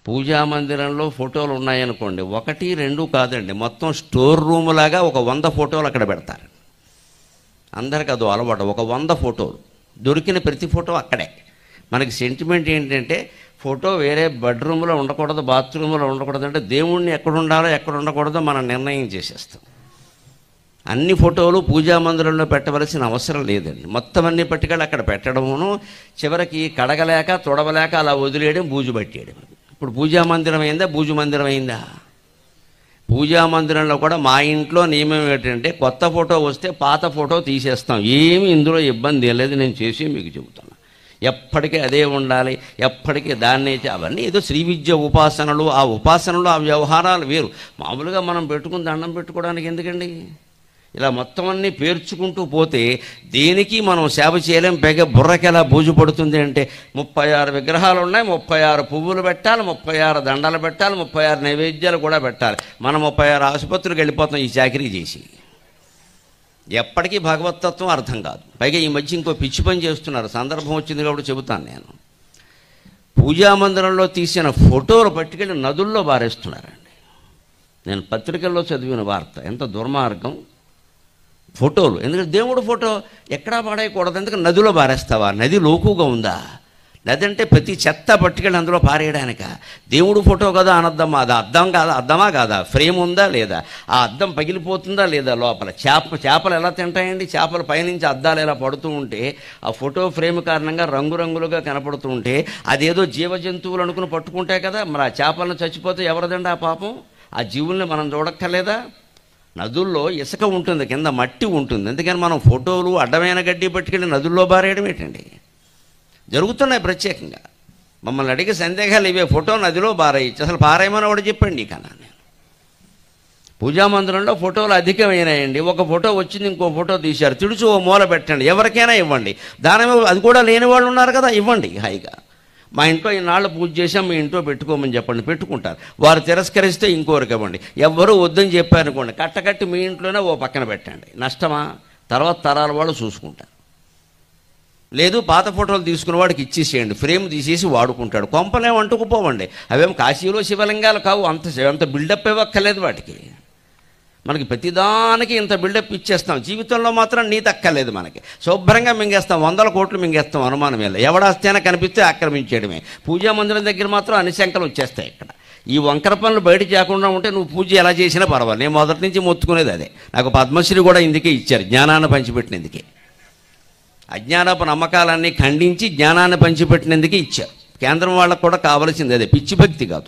పూజా మందిరంలో ఫోటోలు ఉన్నాయనుకోండి ఒకటి రెండు కాదండి మొత్తం స్టోర్ రూమ్ లాగా ఒక వంద ఫోటోలు అక్కడ పెడతారు అందరికి అదో అలవాటు ఒక వంద ఫోటోలు దొరికిన ప్రతి ఫోటో అక్కడే మనకి సెంటిమెంట్ ఏంటంటే ఫోటో వేరే బెడ్రూమ్లో ఉండకూడదు బాత్రూంలో ఉండకూడదు అంటే దేవుణ్ణి ఎక్కడ ఉండాలో ఎక్కడ ఉండకూడదో మనం నిర్ణయం చేసేస్తాం అన్ని ఫోటోలు పూజా మందిరంలో పెట్టవలసిన అవసరం లేదండి మొత్తం అన్ని పట్టుకెళ్ళి అక్కడ పెట్టడమును చివరికి కడగలేక తొడవలేక అలా వదిలేయడం బూజు పట్టేయడం ఇప్పుడు పూజా మందిరం అయిందా బూజు మందిరం అయిందా పూజా మందిరంలో కూడా మా ఇంట్లో నియమం ఏంటంటే కొత్త ఫోటో వస్తే పాత ఫోటో తీసేస్తాం ఏమి ఇందులో ఇబ్బంది ఏం లేదు నేను చేసి మీకు చెబుతాను ఎప్పటికీ అదే ఉండాలి ఎప్పటికీ దాన్నే చే- అవన్నీ ఏదో శ్రీ విద్య ఉపాసనలు ఆ ఉపాసనలు ఆ వ్యవహారాలు వేరు మామూలుగా మనం పెట్టుకుని దండం పెట్టుకోవడానికి ఎందుకండి ఇలా మొత్తం అన్నీ పేర్చుకుంటూ పోతే దేనికి మనం సేవ చేయలేం పైగా బుర్రకి ఎలా బూజు పడుతుంది అంటే ముప్పై ఆరు విగ్రహాలు ఉన్నాయి ముప్పై ఆరు పువ్వులు పెట్టాలి ముప్పై ఆరు దండలు పెట్టాలి ముప్పై ఆరు నైవేద్యాలు కూడా పెట్టాలి మనం ముప్పై ఆరు ఆసుపత్రికి వెళ్ళిపోతాం ఈ చాకరీ చేసి ఎప్పటికీ భగవతత్వం అర్థం కాదు పైగా ఈ మధ్య ఇంకో పిచ్చి పని చేస్తున్నారు సందర్భం వచ్చింది కాబట్టి చెబుతాను నేను పూజా మందిరంలో తీసిన ఫోటోలు పట్టుకెళ్ళి నదుల్లో బారేస్తున్నారండి నేను పత్రికల్లో చదివిన వార్త ఎంత దుర్మార్గం ఫోటోలు ఎందుకంటే దేవుడు ఫోటో ఎక్కడా పాడేయకూడదు ఎందుకంటే నదిలో పారేస్తావా నది లోకుగా ఉందా నది అంటే ప్రతి చెత్త పట్టుకెళ్ళి అందులో పారేయడానిక దేవుడు ఫోటో కదా అనద్దమ్మా అది అద్దం కాదా అద్దమా కాదా ఫ్రేమ్ ఉందా లేదా ఆ అద్దం పగిలిపోతుందా లేదా లోపల చేప చేపలు ఎలా తింటాయండి చేపలు పైనుంచి అద్దాలు ఎలా పడుతూ ఉంటే ఆ ఫోటో ఫ్రేమ్ కారణంగా రంగురంగులుగా కనపడుతూ ఉంటే అదేదో జీవ జంతువులు అనుకుని పట్టుకుంటాయి కదా మరి ఆ చేపలను చచ్చిపోతే ఎవరిదండి ఆ పాపం ఆ జీవుల్ని మనం చూడక్కర్లేదా నదుల్లో ఇసుక ఉంటుంది కింద మట్టి ఉంటుంది అందుకని మనం ఫోటోలు అడ్డమైన గడ్డి పట్టుకెళ్ళి నదుల్లో బారేయడం ఏంటండి జరుగుతున్నాయి ప్రత్యేకంగా మమ్మల్ని అడిగే సందేహాలు ఇవే ఫోటో నదిలో బారేయచ్చు అసలు పారేయమని కూడా చెప్పండి కన్నా నేను పూజా మందిరంలో ఫోటోలు అధికమైనాయండి ఒక ఫోటో వచ్చింది ఇంకో ఫోటో తీశారు తిడుచు ఓ మూల పెట్టండి ఎవరికైనా ఇవ్వండి దాని అది కూడా లేని వాళ్ళు ఉన్నారు కదా ఇవ్వండి హాయిగా మా ఇంట్లో ఇన్నాళ్ళు పూజ చేసాం మీ ఇంట్లో పెట్టుకోమని చెప్పండి పెట్టుకుంటారు వారు తిరస్కరిస్తే ఇంకోరికి ఇవ్వండి ఎవ్వరూ వద్దని చెప్పారనుకోండి కట్టకట్టి మీ ఇంట్లోనే ఓ పక్కన పెట్టండి నష్టమా తర్వాత తరాల వాళ్ళు చూసుకుంటారు లేదు పాత ఫోటోలు తీసుకున్న వాడికి ఇచ్చేసేయండి ఫ్రేమ్ తీసేసి వాడుకుంటాడు కొంపలేం అంటుకుపోవండి అవేం కాశీలో శివలింగాలు కావు అంత అంత బిల్డప్ ఇవ్వక్కర్లేదు వాటికి మనకి ప్రతిదానికి ఇంత బిల్డప్ ఇచ్చేస్తాం జీవితంలో మాత్రం నీతి అక్కర్లేదు మనకి శుభ్రంగా మింగేస్తాం వందల కోట్లు మింగేస్తాం అనుమానం వెళ్ళి ఎవడాస్తేనే కనిపిస్తే ఆక్రమించేయడమే పూజా మందిరం దగ్గర మాత్రం అన్ని శంకలు వచ్చేస్తాయి ఇక్కడ ఈ వంకర పనులు బయట చేయకుండా ఉంటే నువ్వు పూజ ఎలా చేసినా పర్వాలేదు నేను మొదటి నుంచి మొత్తుకునేది అదే నాకు పద్మశ్రీ కూడా ఇందుకే ఇచ్చారు జ్ఞానాన్ని పంచిపెట్టినందుకే అజ్ఞానపు నమ్మకాలన్నీ ఖండించి జ్ఞానాన్ని పంచిపెట్టినందుకే ఇచ్చారు కేంద్రం వాళ్ళకు కూడా కావలసింది అదే పిచ్చి భక్తి కాదు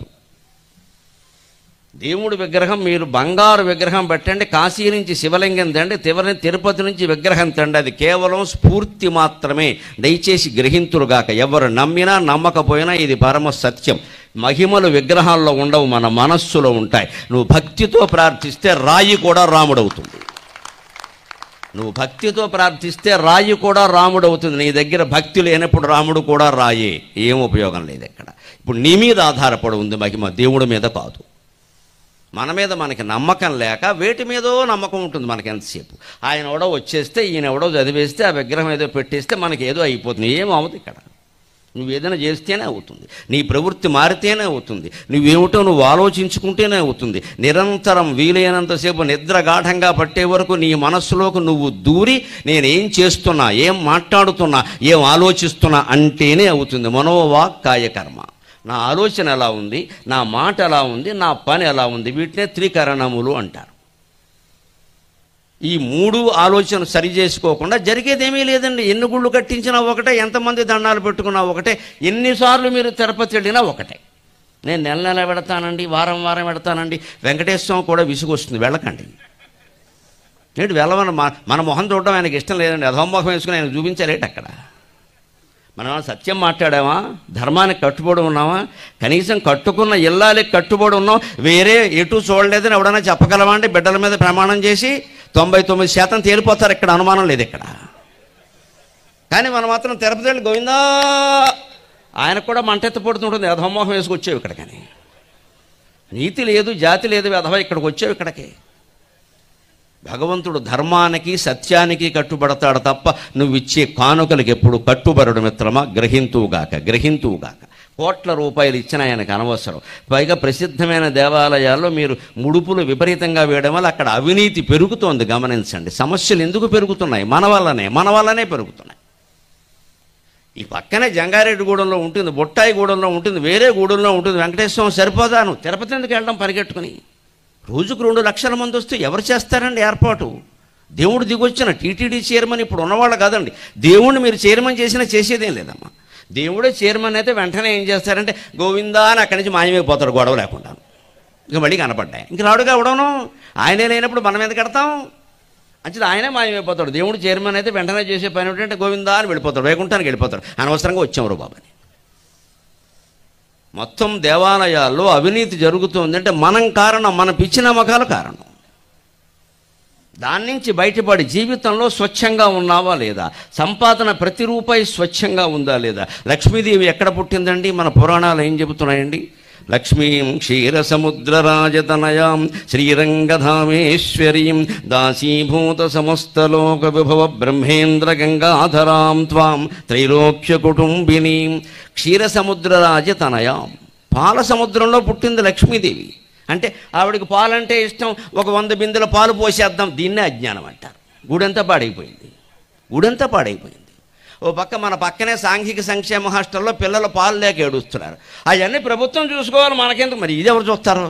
దేవుడి విగ్రహం మీరు బంగారు విగ్రహం పెట్టండి కాశీ నుంచి శివలింగం తండి తివరి తిరుపతి నుంచి విగ్రహం తండి అది కేవలం స్ఫూర్తి మాత్రమే దయచేసి గ్రహింతురుగాక ఎవరు నమ్మినా నమ్మకపోయినా ఇది పరమ సత్యం మహిమలు విగ్రహాల్లో ఉండవు మన మనస్సులో ఉంటాయి నువ్వు భక్తితో ప్రార్థిస్తే రాయి కూడా రాముడవుతుంది నువ్వు భక్తితో ప్రార్థిస్తే రాయి కూడా రాముడు అవుతుంది నీ దగ్గర భక్తి లేనప్పుడు రాముడు కూడా రాయే ఏం ఉపయోగం లేదు ఇక్కడ ఇప్పుడు నీ మీద ఆధారపడి ఉంది మహిమ దేవుడి మీద కాదు మన మీద మనకి నమ్మకం లేక వేటి మీదో నమ్మకం ఉంటుంది మనకి ఎంతసేపు ఆయన ఎవడో వచ్చేస్తే ఈయన ఎవడో చదివేస్తే ఆ విగ్రహం ఏదో పెట్టేస్తే మనకి ఏదో అయిపోతుంది ఏం అవుతుంది ఇక్కడ నువ్వు ఏదైనా చేస్తేనే అవుతుంది నీ ప్రవృత్తి మారితేనే అవుతుంది నువ్వేమిటో నువ్వు ఆలోచించుకుంటేనే అవుతుంది నిరంతరం వీలైనంతసేపు నిద్ర గాఢంగా పట్టే వరకు నీ మనస్సులోకి నువ్వు దూరి నేనేం చేస్తున్నా ఏం మాట్లాడుతున్నా ఏం ఆలోచిస్తున్నా అంటేనే అవుతుంది మనోవాక్ కాయకర్మ నా ఆలోచన ఎలా ఉంది నా మాట ఎలా ఉంది నా పని ఎలా ఉంది వీటినే త్రికరణములు అంటారు ఈ మూడు ఆలోచన సరి చేసుకోకుండా జరిగేదేమీ లేదండి ఎన్ని గుళ్ళు కట్టించినా ఒకటే ఎంతమంది దండాలు పెట్టుకున్నా ఒకటే ఎన్నిసార్లు మీరు తిరుపతి వెళ్ళినా ఒకటే నేను నెల నెల పెడతానండి వారం వారం పెడతానండి వెంకటేశ్వరం కూడా విసుగొస్తుంది వెళ్ళకండి ఏంటి వెళ్ళమని మా మన మొహం చూడడం ఆయనకి ఇష్టం లేదండి అధోముఖం వేసుకుని ఆయన చూపించలేట అక్కడ మనం ఏమైనా సత్యం మాట్లాడామా ధర్మానికి కట్టుబడి ఉన్నామా కనీసం కట్టుకున్న ఇల్లాలకి కట్టుబడి ఉన్నాం వేరే ఎటు చూడలేదని ఎవడన్నా చెప్పగలమా అండి బిడ్డల మీద ప్రమాణం చేసి తొంభై తొమ్మిది శాతం తేలిపోతారు ఇక్కడ అనుమానం లేదు ఇక్కడ కానీ మనం మాత్రం తిరుపతి వెళ్ళి గోవిందా ఆయనకు కూడా మంటెత్త పడుతుంటుంది అధోమోహం వేసుకొచ్చేవి ఇక్కడ కానీ నీతి లేదు జాతి లేదు అధవ ఇక్కడికి వచ్చేవి ఇక్కడికి భగవంతుడు ధర్మానికి సత్యానికి కట్టుబడతాడు తప్ప నువ్వు ఇచ్చే కానుకలకు ఎప్పుడు కట్టుబడడు మిత్రమా గ్రహింతువుగాక గ్రహింతువుగాక కోట్ల రూపాయలు ఇచ్చిన ఆయనకు అనవసరం పైగా ప్రసిద్ధమైన దేవాలయాల్లో మీరు ముడుపులు విపరీతంగా వేయడం వల్ల అక్కడ అవినీతి పెరుగుతోంది గమనించండి సమస్యలు ఎందుకు పెరుగుతున్నాయి మన వల్లనే మన వల్లనే పెరుగుతున్నాయి ఈ పక్కనే జంగారెడ్డిగూడెంలో ఉంటుంది బొట్టాయిగూడెంలో ఉంటుంది వేరే గూడెంలో ఉంటుంది వెంకటేశ్వరం సరిపోదాను తిరుపతి ఎందుకు వెళ్ళడం పరిగెట్టుకుని రోజుకు రెండు లక్షల మంది వస్తే ఎవరు చేస్తారండి ఏర్పాటు దేవుడు దిగొచ్చిన టీటీడీ చైర్మన్ ఇప్పుడు ఉన్నవాళ్ళు కాదండి దేవుణ్ణి మీరు చైర్మన్ చేసినా చేసేదేం లేదమ్మా దేవుడే చైర్మన్ అయితే వెంటనే ఏం చేస్తారంటే గోవిందా అని అక్కడి నుంచి మాయమైపోతాడు గొడవ లేకుండా ఇంకా మళ్ళీ కనపడ్డాయి ఇంక రాడుగా అవడను ఆయనే లేనప్పుడు మనం ఎందుకు కడతాం అంచేది ఆయనే మాయమైపోతాడు దేవుడు చైర్మన్ అయితే వెంటనే చేసే పని ఏంటంటే గోవిందా అని వెళ్ళిపోతాడు వైకుంఠానికి వెళ్ళిపోతాడు అనవసరంగా వచ్చాం బాబని మొత్తం దేవాలయాల్లో అవినీతి జరుగుతుంది అంటే మనం కారణం మన పిచ్చి నమ్మకాలు కారణం దాని నుంచి బయటపడి జీవితంలో స్వచ్ఛంగా ఉన్నావా లేదా సంపాదన ప్రతి రూపాయి స్వచ్ఛంగా ఉందా లేదా లక్ష్మీదేవి ఎక్కడ పుట్టిందండి మన పురాణాలు ఏం చెబుతున్నాయండి లక్ష్మీం క్షీరసముద్రరాజతనయాం శ్రీరంగధామేశ్వరీం దాసీభూత సమస్తలోక విభవ బ్రహ్మేంద్ర గంగాధరాం త్వాం త్రైలోక్య కుటుంబినీం క్షీరసముద్రరాజతనయాం పాల సముద్రంలో పుట్టింది లక్ష్మీదేవి అంటే ఆవిడకి పాలంటే ఇష్టం ఒక వంద బిందెల పాలు పోసేద్దాం దీన్నే అజ్ఞానం అంటారు గుడంతా పాడైపోయింది గుడంతా పాడైపోయింది ఓ పక్క మన పక్కనే సాంఘిక సంక్షేమ హాస్టల్లో పిల్లలు పాలు లేక ఏడుస్తున్నారు అవన్నీ ప్రభుత్వం చూసుకోవాలి మనకెందుకు మరి ఇది ఎవరు చూస్తారు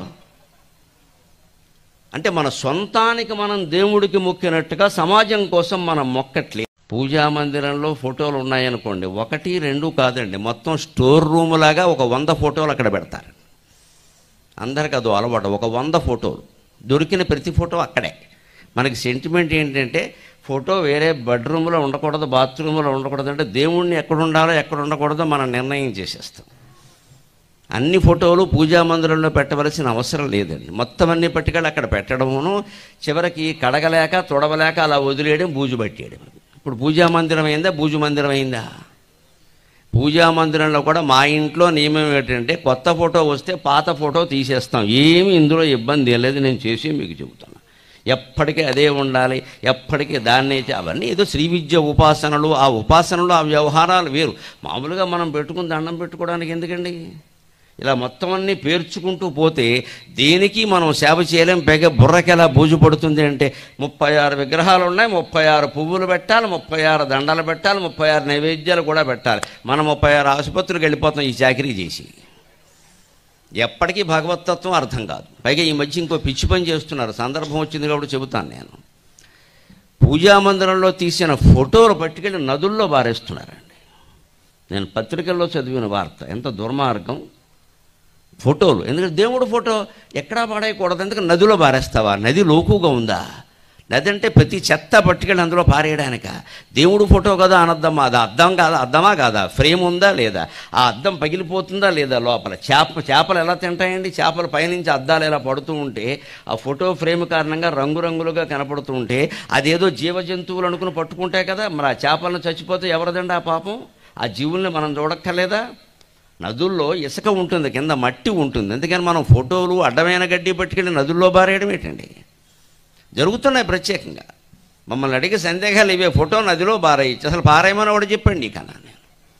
అంటే మన సొంతానికి మనం దేవుడికి మొక్కినట్టుగా సమాజం కోసం మనం మొక్కట్లే పూజా మందిరంలో ఫోటోలు ఉన్నాయనుకోండి ఒకటి రెండు కాదండి మొత్తం స్టోర్ రూమ్ లాగా ఒక వంద ఫోటోలు అక్కడ పెడతారు అందరికి అదో అలవాటు ఒక వంద ఫోటోలు దొరికిన ప్రతి ఫోటో అక్కడే మనకి సెంటిమెంట్ ఏంటంటే ఫోటో వేరే బెడ్రూమ్లో ఉండకూడదు బాత్రూంలో ఉండకూడదు అంటే దేవుణ్ణి ఎక్కడ ఉండాలో ఎక్కడ ఉండకూడదో మనం నిర్ణయం చేసేస్తాం అన్ని ఫోటోలు పూజా మందిరంలో పెట్టవలసిన అవసరం లేదండి మొత్తం అన్ని పట్టుకెళ్ళి అక్కడ పెట్టడమును చివరికి కడగలేక తొడవలేక అలా వదిలేయడం బూజు పట్టేయడం ఇప్పుడు పూజా మందిరం అయిందా బూజు మందిరం అయిందా పూజా మందిరంలో కూడా మా ఇంట్లో నియమం ఏంటంటే కొత్త ఫోటో వస్తే పాత ఫోటో తీసేస్తాం ఏమి ఇందులో ఇబ్బంది ఏం లేదు నేను చేసి మీకు చెబుతాను ఎప్పటికీ అదే ఉండాలి ఎప్పటికీ దాన్నే చే- అవన్నీ ఏదో శ్రీ విద్య ఉపాసనలు ఆ ఉపాసనలు ఆ వ్యవహారాలు వేరు మామూలుగా మనం పెట్టుకుని దండం పెట్టుకోవడానికి ఎందుకండి ఇలా మొత్తం అన్నీ పేర్చుకుంటూ పోతే దేనికి మనం సేవ చేయలేం పైగా బుర్రకి ఎలా బూజు పడుతుంది అంటే ముప్పై ఆరు విగ్రహాలు ఉన్నాయి ముప్పై ఆరు పువ్వులు పెట్టాలి ముప్పై ఆరు దండలు పెట్టాలి ముప్పై ఆరు నైవేద్యాలు కూడా పెట్టాలి మనం ముప్పై ఆరు ఆసుపత్రికి వెళ్ళిపోతాం ఈ చాకరీ చేసి ఎప్పటికీ భగవతత్వం అర్థం కాదు పైగా ఈ మధ్య ఇంకో పిచ్చి పని చేస్తున్నారు సందర్భం వచ్చింది కాబట్టి చెబుతాను నేను పూజా మందిరంలో తీసిన ఫోటోలు పట్టుకెళ్ళి నదుల్లో బారేస్తున్నారండి నేను పత్రికల్లో చదివిన వార్త ఎంత దుర్మార్గం ఫోటోలు ఎందుకంటే దేవుడు ఫోటో ఎక్కడా పాడేయకూడదు ఎందుకంటే నదిలో పారేస్తావా నది లోకుగా ఉందా నది అంటే ప్రతి చెత్త పట్టుకెళ్ళి అందులో పారేయడానిక దేవుడు ఫోటో కదా అనద్దమ్మా అది అద్దం కాదా అద్దమా కాదా ఫ్రేమ్ ఉందా లేదా ఆ అద్దం పగిలిపోతుందా లేదా లోపల చేప చేపలు ఎలా తింటాయండి చేపలు పైనుంచి అద్దాలు ఎలా పడుతూ ఉంటే ఆ ఫోటో ఫ్రేమ్ కారణంగా రంగురంగులుగా కనపడుతూ ఉంటే అదేదో జీవ జంతువులు అనుకుని పట్టుకుంటాయి కదా మరి ఆ చేపలను చచ్చిపోతే ఎవరిదండి ఆ పాపం ఆ జీవుల్ని మనం చూడక్కర్లేదా నదుల్లో ఇసుక ఉంటుంది కింద మట్టి ఉంటుంది అందుకని మనం ఫోటోలు అడ్డమైన గడ్డి పట్టుకెళ్ళి నదుల్లో బారేయడం ఏంటండి జరుగుతున్నాయి ప్రత్యేకంగా మమ్మల్ని అడిగే సందేహాలు ఇవే ఫోటో నదిలో బారేయచ్చు అసలు పారేయమని ఒకటి చెప్పండి కన్నా నేను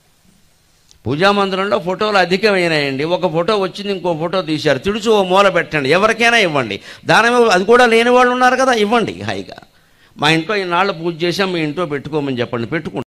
పూజా మందిరంలో ఫోటోలు అధికమైనాయండి ఒక ఫోటో వచ్చింది ఇంకో ఫోటో తీశారు తిడుచు ఓ మూల పెట్టండి ఎవరికైనా ఇవ్వండి దాని అది కూడా లేని వాళ్ళు ఉన్నారు కదా ఇవ్వండి హాయిగా మా ఇంట్లో ఇన్నాళ్ళు పూజ చేసాం మీ ఇంట్లో పెట్టుకోమని చెప్పండి పెట్టుకుంటాం